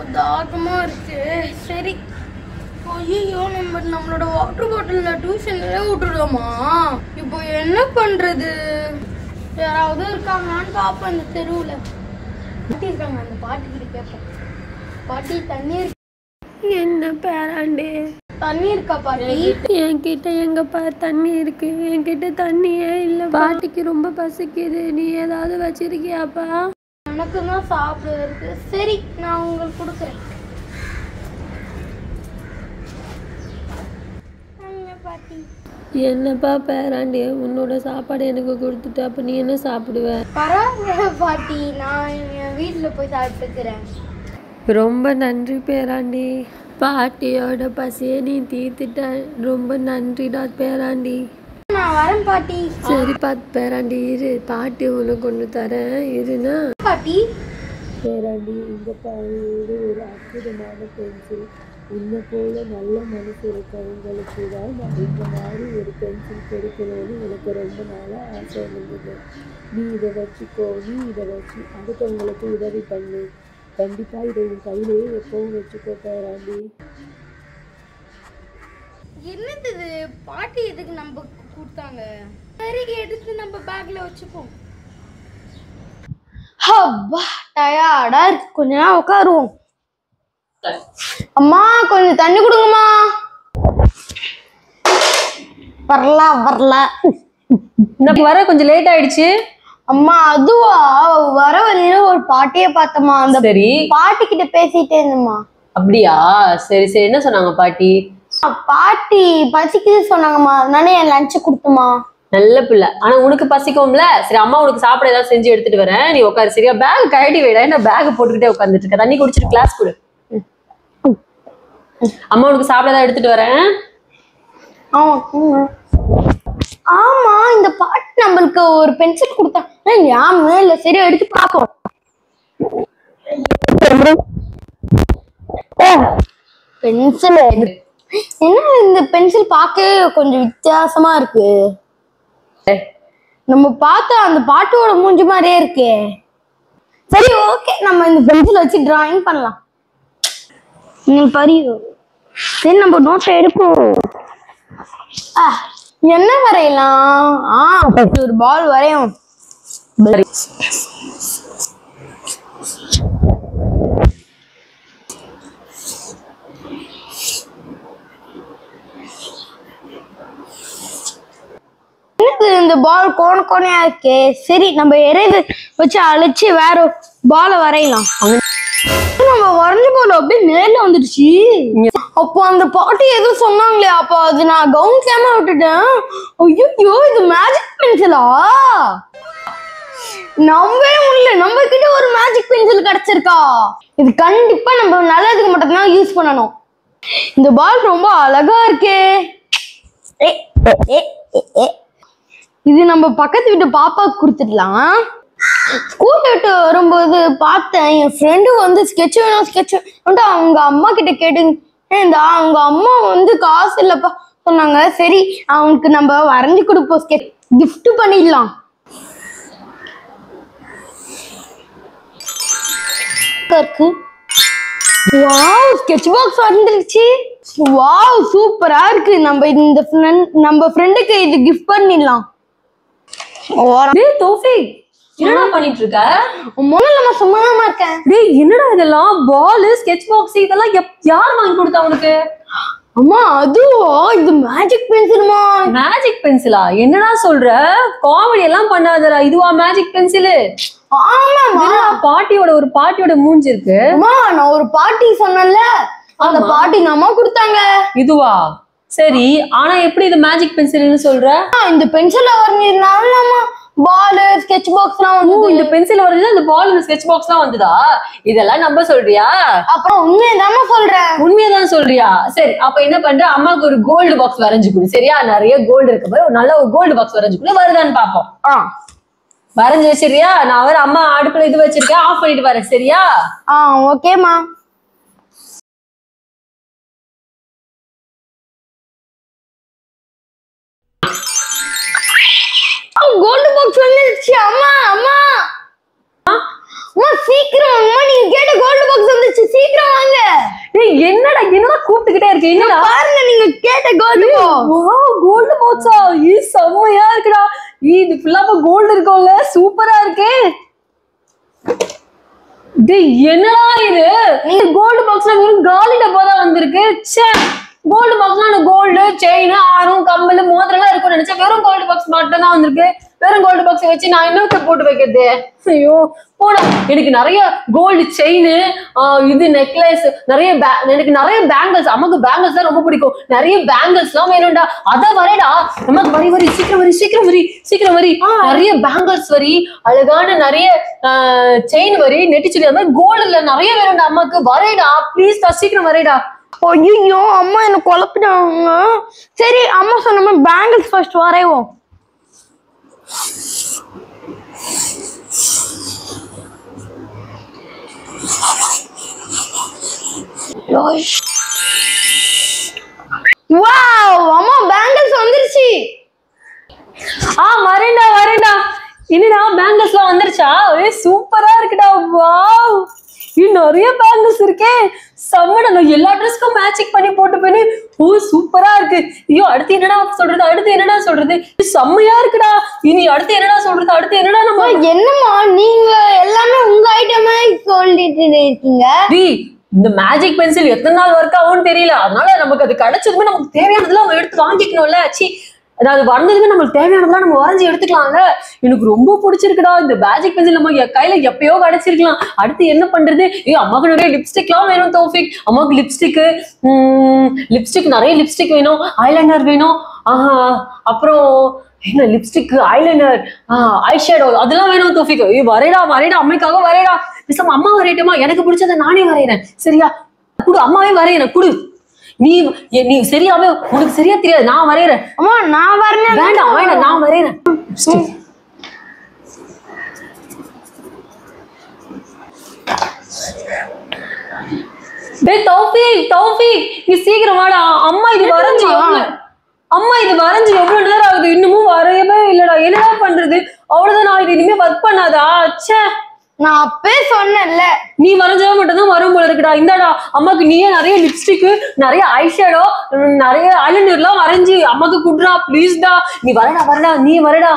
தாகமா இருக்கு சரி ஐயோ நம்ம நம்மளோட வாட்டர் பாட்டில்ல டியூஷன்ல விட்டுடுவோமா இப்போ என்ன பண்றது யாராவது இருக்காங்களான்னு பாப்பேன் இந்த தெருவுல பாட்டி இருக்காங்க அந்த பாட்டி கிட்ட கேட்பேன் பாட்டி தண்ணி இருக்கு என்ன பேராண்டே தண்ணி இருக்கா பாட்டி என்கிட்ட எங்கப்பா தண்ணி இருக்கு என்கிட்ட தண்ணியே இல்லை பாட்டிக்கு ரொம்ப பசிக்குது நீ ஏதாவது வச்சிருக்கியாப்பா எனக்கு தான் சாப்பிட இருக்கு சரி நான் உங்களுக்கு கொடுக்குறேன் வாங்க பாட்டி என்னப்பா பேராண்டே உன்னோட சாப்பாடு எனக்கு கொடுத்துட்டு அப்ப நீ என்ன சாப்பிடுவ பரவாயில்ல பாட்டி நான் என் வீட்டில் போய் சாப்பிட்டுக்கிறேன் ரொம்ப நன்றி பேராண்டி பாட்டியோட பசியை நீ தீர்த்துட்ட ரொம்ப நன்றிடா பேராண்டி நான் வரேன் பாட்டி சரிப்பா பேராண்டி இரு பாட்டி உனக்கு கொண்டு தரேன் இருனா பாட்டி பேராண்டி இந்த பாரு இது ஒரு அற்புதமான பென்சில் உன்னை போல நல்ல மனசு இருக்கவங்களுக்கு தான் நான் இந்த மாதிரி ஒரு பென்சில் கொடுக்கணும்னு எனக்கு ரொம்ப நாளாக ஆசை இருந்தது நீ இதை வச்சுக்கோ நீ இதை வச்சு அடுத்தவங்களுக்கு உதவி பண்ணு கண்டிப்பாக இதை உன் கையிலேயே எப்பவும் வச்சுக்கோ பேராண்டி என்னது இது பாட்டி எதுக்கு நம்ம கொடுத்தாங்க சரி எடுத்து நம்ம பேக்ல வச்சுப்போம் அப்பா டயர்டா இருக்கு கொஞ்ச நேரம் உட்காருவோம் அம்மா கொஞ்சம் தண்ணி கொடுங்கம்மா வரல வரல இன்னைக்கு வர கொஞ்சம் லேட் ஆயிடுச்சு அம்மா அதுவா வர வழியில ஒரு பாட்டிய பார்த்தம்மா அந்த சரி பாட்டி கிட்ட பேசிட்டே இருந்தம்மா அப்படியா சரி சரி என்ன சொன்னாங்க பாட்டி பாட்டி பசிக்குது சொன்னாங்கம்மா அதனால என் லஞ்ச் கொடுத்துமா நல்ல பிள்ளை ஆனா உனக்கு பசிக்கும்ல சரி அம்மா உனக்கு சாப்பிட ஏதாவது செஞ்சு எடுத்துட்டு வரேன் நீ உட்காரு சரியா பேக் கழட்டி வைடா என்ன பேக் போட்டுக்கிட்டே உட்காந்துட்டு இருக்க தண்ணி குடிச்சிட்டு கிளாஸ் கொடு அம்மா உனக்கு சாப்பிட ஏதாவது எடுத்துட்டு வரேன் ஆமா ம். ஆமா இந்த பாட்டு நம்மளுக்கு ஒரு பென்சில் கொடுத்தா ஞாபகம் இல்ல சரி எடுத்து பார்ப்போம் பென்சில் என்ன இந்த பென்சில் பார்க்கவே கொஞ்சம் வித்தியாசமா இருக்கு நம்ம பார்த்த அந்த பாட்டோட மூஞ்சி மாதிரியே இருக்கே சரி ஓகே நம்ம இந்த பென்சில் வச்சு டிராயிங் பண்ணலாம் நீ பரி சரி நம்ம நோட்ஸ் எடுப்போம் ஆ, என்ன வரையலாம் ஆ ஒரு பால் வரையும் சரி என்னது இந்த பால் கோண கோணையா இருக்கே சரி நம்ம எரேது வச்சு அழைச்சு வேற பாலை வரையலாம் நம்ம வரைஞ்ச பால் அப்படியே நேர்ல வந்துடுச்சு அப்போ அந்த பாட்டி எதுவும் சொன்னாங்களே அப்போ அது நான் கவனிக்காம விட்டுட்டேன் ஐயோ இது மேஜிக் பென்சிலா நம்பவே முடியல நம்ம கிட்ட ஒரு மேஜிக் பென்சில் கிடைச்சிருக்கா இது கண்டிப்பா நம்ம நல்லதுக்கு மட்டும்தான் யூஸ் பண்ணணும் இந்த பால் ரொம்ப அழகா இருக்கே ஏ, ஏ, ஏ, ஏ, ஏ. இது நம்ம பக்கத்து வீட்டு பாப்பாவுக்கு கொடுத்துடலாம் ஸ்கூல் விட்டு வரும்போது பார்த்தேன் என் ஃப்ரெண்டு வந்து ஸ்கெட்ச் வேணும் ஸ்கெட்ச் வேணும் அவங்க அம்மா கிட்ட கேட்டு இந்த அவங்க அம்மா வந்து காசு இல்லப்பா சொன்னாங்க சரி அவனுக்கு நம்ம வரைஞ்சு கொடுப்போம் ஸ்கெட்ச் gift பண்ணிடலாம் இருக்கு வாவ் ஸ்கெட்ச் பாக்ஸ் வந்துருச்சு வாவ் சூப்பரா இருக்கு நம்ம இந்த friend- நம்ம ஃப்ரெண்டுக்கு இது கிஃப்ட் பண்ணிடலாம் டேய் தோஃபிக் என்னடா பண்ணிட்டு இருக்க முதல்ல சும்மா இருக்கேன் டேய் என்னடா இதெல்லாம் பால் ஸ்கெட்ச் பாக்ஸ் இதெல்லாம் எப்- யார் வாங்கி கொடுத்தா உனக்கு அம்மா அதுவா இது மேஜிக் பென்சிலுமா மேஜிக் பென்சிலா என்னடா சொல்ற காமெடி எல்லாம் பண்ணாதடா இதுவா மேஜிக் பென்சிலு ஆமாமா பாட்டியோட ஒரு பாட்டியோட மூஞ்சி இருக்கு அம்மா நான் ஒரு பாட்டி சொன்னேன்ல அந்த ஆமா. பாட்டி எங்க அம்மா கொடுத்தாங்க இதுவா சரி ஆனா எப்படி இது மேஜிக் பென்சில்னு சொல்ற ஆ, இந்த பென்சில வரைஞ்சதுனால நம்ம பால் ஸ்கெட்ச் பாக்ஸ்லாம் ஓ வந்து இந்த பென்சில் வரைஞ்சது அந்த பால் இந்த ஸ்கெட்ச் பாக்ஸ் எல்லாம் வந்ததா இதெல்லாம் நம்ப சொல்றியா அப்புறம் உண்மையதாம்மா சொல்றேன் உண்மையதான் சொல்றியா சரி அப்ப என்ன பண்ற அம்மாக்கு ஒரு கோல்டு பாக்ஸ் வரைஞ்சு கொடு சரியா நிறைய கோல்டு இருக்கு பாரு ஒரு நல்ல ஒரு கோல்டு பாக்ஸ் வரைஞ்சு கொடு வருதான்னு பாப்போம் ஆ வரைஞ்சு வச்சிருக்கியா நான் வர அம்மா அடுப்புல இது வச்சிருக்கேன் ஆஃப் பண்ணிட்டு வரேன் சரியா ஆ ஓகேம்மா கோல்டு பாக்ஸ் வந்துருச்சு அம்மா அம்மா அம்மா சீக்கிரம் அம்மா நீங்க கேட்ட கோல்டு பாக்ஸ் வந்துருச்சு சீக்கிரம் வாங்க இருக்கு என்னடா பாருங்க நீங்க கேட்ட கோல்டு கோல்டு பாக்ஸா ஈ செம்மையா இருக்குடா ஈ இது ஃபுல்லாம கோல்டு இருக்கும்ல சூப்பரா இருக்கே டேய் என்னடா இது நீங்க கோல்டு பாக்ஸ்ல வெறும் காலி டப்பா தான் வந்திருக்கு ச்சே கோல்டு பாக்ஸ்னா கோல்டு செயின் ஆரம் கம்பல் மோதிரம்லாம் இருக்கும்னு நினைச்சேன் வெறும் கோல்டு பாக்ஸ் மட்டும் தான் வந்திருக்கு வெறும் கோல்டு பாக்ஸ் வச்சு நான் என்னத்த போட்டு வைக்கிறது ஐயோ போடா எனக்கு நிறைய கோல்டு செயின் இது நெக்லஸ் நிறைய ba- எனக்கு நிறைய பேங்கிள்ஸ் அம்மாக்கு பேங்கிள்ஸ் தான் ரொம்ப பிடிக்கும் நிறைய பேங்கிள்ஸ் எல்லாம் வேணும்டா அத வரேடா நமக்கு வரி வரி சீக்கிரம் வரி சீக்கிரம் வரி சீக்கிரம் வரி நிறைய பேங்கிள்ஸ் வரி அழகான நிறைய செயின் வரி நெட்டிச்சுடி அந்த மாதிரி கோல்டுல நிறைய வேணும்டா அம்மாக்கு வரேடா ப்ளீஸ் டா சீக்கிரம் வரேடா ஐயோ அம்மா என்ன குழப்பிட்டாங்க சரி அம்மா சொன்ன மாதிரி பேங்கிள்ஸ் ஃபர்ஸ்ட் வரைவோம் வாவ் அம்மா பேங்கிள்ஸ் வந்துருச்சு ஆ வரேன்டா வரேன்டா என்னடா பேங்கிள்ஸ்லாம் வந்துருச்சா ஏ சூப்பரா இருக்குடா வாவ் இது நிறைய பேங்கிள்ஸ் இருக்கே செம்மடா நான் எல்லா ட்ரெஸ்க்கும் மேட்சிங் பண்ணி போட்டு பண்ணி ஓ சூப்பரா இருக்கு ஐயோ அடுத்து என்னடா சொல்றது அடுத்து என்னடா சொல்றது இது செம்மையா இருக்குடா இனி அடுத்து என்னடா சொல்றது அடுத்து என்னடா நம்ம என்னம்மா நீங்க எல்லாமே உங்க ஐட்டமே சொல்லிட்டு இருக்கீங்க டி இந்த மேஜிக் பென்சில் எத்தனை நாள் ஒர்க் ஆகும்னு தெரியல அதனால நமக்கு அது கிடைச்சதுமே நமக்கு தேவையானதெல்லாம் நம்ம எடுத்து வாங்கிக்கணும்ல சி அதாவது வந்ததுமே நம்மளுக்கு தேவையானதெல்லாம் நம்ம வரைஞ்சி எடுத்துக்கலாம்ல எனக்கு ரொம்ப பிடிச்சிருக்குடா இந்த மேஜிக் பென்சில் நம்ம எ- கையில எப்பயோ கிடைச்சிருக்கலாம் அடுத்து என்ன பண்றது ஏ அம்மாக்கு நிறைய லிப்ஸ்டிக்லாம் வேணும் தௌஃபிக் அம்மாவுக்கு லிப்ஸ்டிக்கு லிப்ஸ்டிக் நிறைய லிப்ஸ்டிக் வேணும் ஐலைனர் வேணும் ஆஹா அப்புறம் என்ன லிப்ஸ்டிக் ஐலைனர் ஐ ஷேடோ அதெல்லாம் வேணும் தோஃபிக் ஏய் வரேடா வரேடா அம்மைக்காக வரேடா பேசாம அம்மா வரையட்டுமா எனக்கு பிடிச்சதை நானே வரைகிறேன் சரியா குடு அம்மாவே வரைகிறேன் குடு நீ எ- நீ சரியாவே உனக்கு சரியா தெரியாது நான் வரைகிறேன் அம்மா நான் வரேன் வேண்டாம் வேண்டாம் நான் வரைகிறேன் டேய் தௌஃபிக் தௌஃபிக் நீ சீக்கிரம் வாடா அம்மா இது வரைஞ்சு எவ்வளவு அம்மா இது வரைஞ்சு எவ்வளவு நேரம் ஆகுது இன்னமும் வரையவே இல்லடா என்னடா பண்றது அவ்வளவுதான் நான் இது இனிமே ஒர்க் பண்ணாதா ச்சே நான் அப்பே சொன்னேன்ல நீ வரைஞ்சா மட்டும் தான் வரும் போல இருக்குடா இந்தாடா அம்மாக்கு நீயே நிறைய லிப்ஸ்டிக் நிறைய ஐஷேடோ நிறைய ஐலைனர்லாம் வரைஞ்சி அம்மாக்கு குடுறா ப்ளீஸ்டா நீ வரடா வரடா நீ வரடா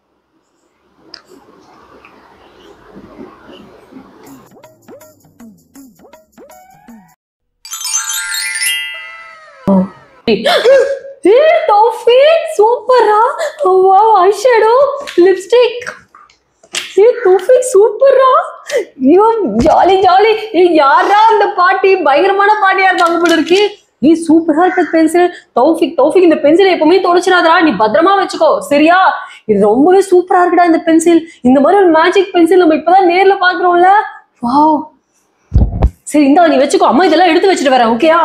ஏய் தௌஃபீக் சூப்பரா வாவ் ஐஷேடோ லிப்ஸ்டிக் ஏய் தௌஃபீக் சூப்பரா ஐயோ ஜாலி ஜாலி ஏய் யாரா அந்த பாட்டி பயங்கரமான பாட்டியா இருப்பாங்க போல இருக்கு ஏய் சூப்பரா இருக்கு பென்சில் தௌஃபிக் தௌஃபிக் இந்த பென்சிலை எப்பவுமே தொலைச்சிடாதடா நீ பத்திரமா வச்சுக்கோ சரியா இது ரொம்பவே சூப்பரா இருக்குடா இந்த பென்சில் இந்த மாதிரி ஒரு மேஜிக் பென்சில் நம்ம இப்பதான் நேர்ல பாக்குறோம்ல வாவ் சரி இந்தா நீ வச்சுக்கோ அம்மா இதெல்லாம் எடுத்து வச்சுட்டு வரேன் ஓகேயா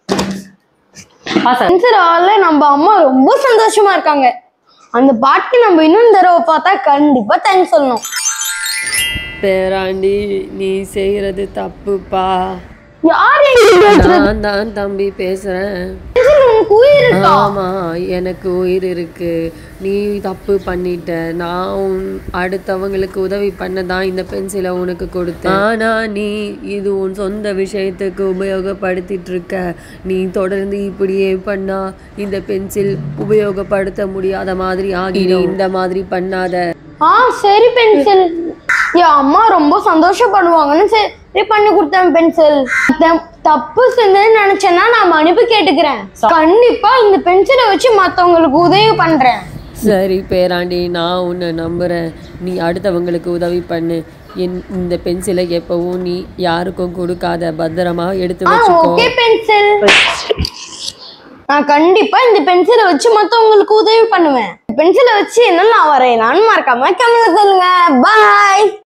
ஆ சார் பென்சிலால நம்ம அம்மா ரொம்ப சந்தோஷமா இருக்காங்க அந்த பாட்டி நம்ம இன்னும் தடவை பார்த்தா கண்டிப்பா தேங்க்ஸ் சொல்லணும் பேராண்டி நீ செய்யறது தப்புப்பா யார் எங்க நான் தான் தம்பி பேசுறேன் பென்சில் உனக்கு உயிர் இருக்கா ஆமா எனக்கு உயிர் இருக்கு நீ தப்பு பண்ணிட்ட நான் உன் அடுத்தவங்களுக்கு உதவி பண்ண தான் இந்த பென்சிலை உனக்கு கொடுத்தேன் ஆனா நீ இது உன் சொந்த விஷயத்துக்கு உபயோகப்படுத்திட்டு இருக்க நீ தொடர்ந்து இப்படியே பண்ணா இந்த பென்சில் உபயோகப்படுத்த முடியாத மாதிரி ஆகி நீ இந்த மாதிரி பண்ணாத ஆ சரி பென்சில் என் அம்மா ரொம்ப சந்தோஷப்படுவாங்கன்னு சரி பண்ணி கொடுத்தேன் பென்சில் தப்பு செஞ்சேன்னு நினைச்சேன்னா நான் மன்னிப்பு கேட்டுக்கிறேன் கண்டிப்பா இந்த பென்சிலை வச்சு மத்தவங்களுக்கு உதவி பண்றேன் சரி பேராண்டி நான் உன்னை நம்புறேன் நீ அடுத்தவங்களுக்கு உதவி பண்ணு என் இந்த பென்சிலை எப்பவும் நீ யாருக்கும் கொடுக்காத பத்திரமா எடுத்து ஆ வச்சுக்கோ ஓகே பென்சில் நான் கண்டிப்பா இந்த பென்சிலை வச்சு மத்தவங்களுக்கு உதவி பண்ணுவேன் பென்சிலை வச்சு என்ன நான் வரையலான்னு மறக்காம கமெண்ட்ல சொல்லுங்க பாய்